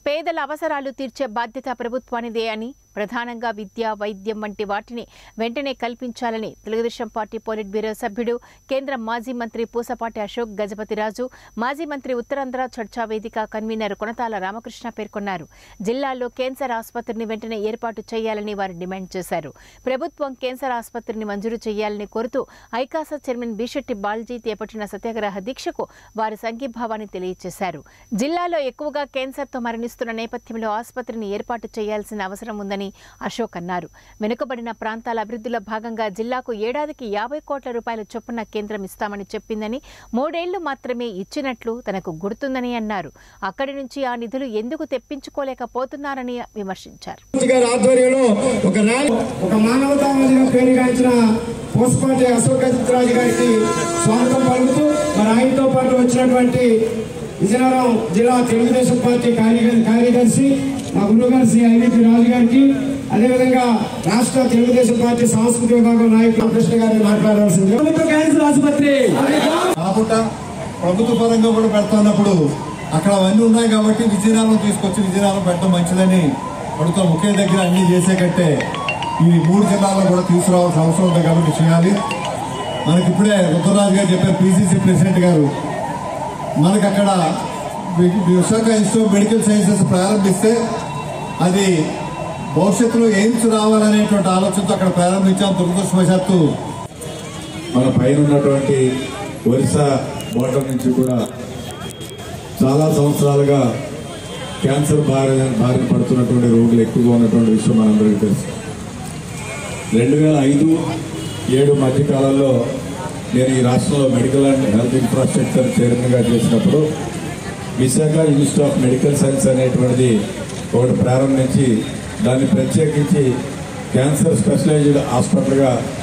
పేదల అవసరాలు తీర్చే బాధ్యత ప్రభుత్వానిదే అని ప్రధానంగా విద్య వైద్యం వంటి వాటిని వెంటనే కల్పించాలని తెలుగుదేశం పార్టీ పోలిట్ బ్యూరో సభ్యుడు కేంద్ర మాజీ మంత్రి పూసపాటి అశోక్ గజపతిరాజు మాజీ మంత్రి ఉత్తరాంధ్ర చర్చా వేదిక కన్వీనర్ కొనతాల రామకృష్ణ పేర్కొన్నారు జిల్లాలో క్యాన్సర్ ఆసుపత్రిని వెంటనే ఏర్పాటు చేయాలని వారు డిమాండ్ చేశారు ప్రభుత్వం క్యాన్సర్ ఆసుపత్రిని మంజూరు చేయాలని కోరుతూ ఐకాసా చైర్మన్ బీషెట్టి బాల్జీ చేపట్టిన సత్యాగ్రహ దీక్షకు వారి సంఘీభావాన్ని తెలియజేశారు జిల్లాలో ఎక్కువగా క్యాన్సర్తో మరణిస్తున్న నేపథ్యంలో ఆసుపత్రిని ఏర్పాటు చేయాల్సిన అవసరం ఉందని అశోక్ అన్నారు వెనుకబడిన ప్రాంతాల అభివృద్ధిలో భాగంగా జిల్లాకు ఏడాదికి యాభై కోట్ల రూపాయల చొప్పున కేంద్రం ఇస్తామని చెప్పిందని మూడేళ్లు మాత్రమే ఇచ్చినట్లు తనకు గుర్తుందని అన్నారు అక్కడి నుంచి ఆ నిధులు ఎందుకు తెప్పించుకోలేకపోతున్నారని విమర్శించారు మూర్తి గారి ఆధ్వర్యంలో ఒక ర్యాలీ ఒక మానవతావాదిగా పేరుగాంచిన పోస్పాటి అశోక్ రాజు గారికి స్వాగతం పలుకుతూ మరి ఆయనతో పాటు వచ్చినటువంటి విజయనగరం జిల్లా తెలుగుదేశం పార్టీ కార్య- కార్యదర్శి మా గురుగారు శ్రీ ఐవిపి రాజు గారికి అదేవిధంగా రాష్ట్ర తెలుగుదేశం పార్టీ సాంస్కృతిక విభాగం నాయకులు కృష్ణ గారిని మాట్లాడాల్సింది ప్రభుత్వ క్యాన్సర్ ఆసుపత్రి కాకుండా ప్రభుత్వ పరంగా కూడా పెడుతున్నప్పుడు అక్కడ అవన్నీ ఉన్నాయి కాబట్టి విజయనగరం తీసుకొచ్చి విజయనగరం పెట్టడం మంచిదని ప్రభుత్వం ఒకే దగ్గర అన్ని చేసే కంటే ఈ మూడు జిల్లాల్లో కూడా తీసుకురావాల్సిన అవసరం ఉంది కాబట్టి చేయాలి మనకి ఇప్పుడే రుద్రరాజు గారు చెప్పారు పీసీసీ ప్రెసిడెంట్ గారు మనకి అక్కడ వి- Visakha institute of medical sciences ప్రారంభిస్తే అది భవిష్యత్తులో ఎయిమ్స్ రావాలనేటువంటి ఆలోచనతో అక్కడ ప్రారంభించాం దురదృష్టవశాత్తు మన పైన ఉన్నటువంటి ఒరిస్సా బోర్డర్ నుంచి కూడా చాలా సంవత్సరాలుగా క్యాన్సర్ బారిన బారిన పడుతున్నటువంటి రోగులు ఎక్కువగా ఉన్నటువంటి విషయం మనందరికీ తెలుసు రెండు వేల ఐదు ఏడు మధ్య కాలంలో నేను ఈ రాష్ట్రంలో మెడికల్ అండ్ హెల్త్ ఇన్ఫ్రాస్ట్రక్చర్ చైర్మన్గా చేసినప్పుడు Visakha institute of medical science అనేటువంటిది ఒకటి ప్రారంభించి దాన్ని ప్రత్యేకించి క్యాన్సర్ స్పెషలైజ్డ్ హాస్పిటల్గా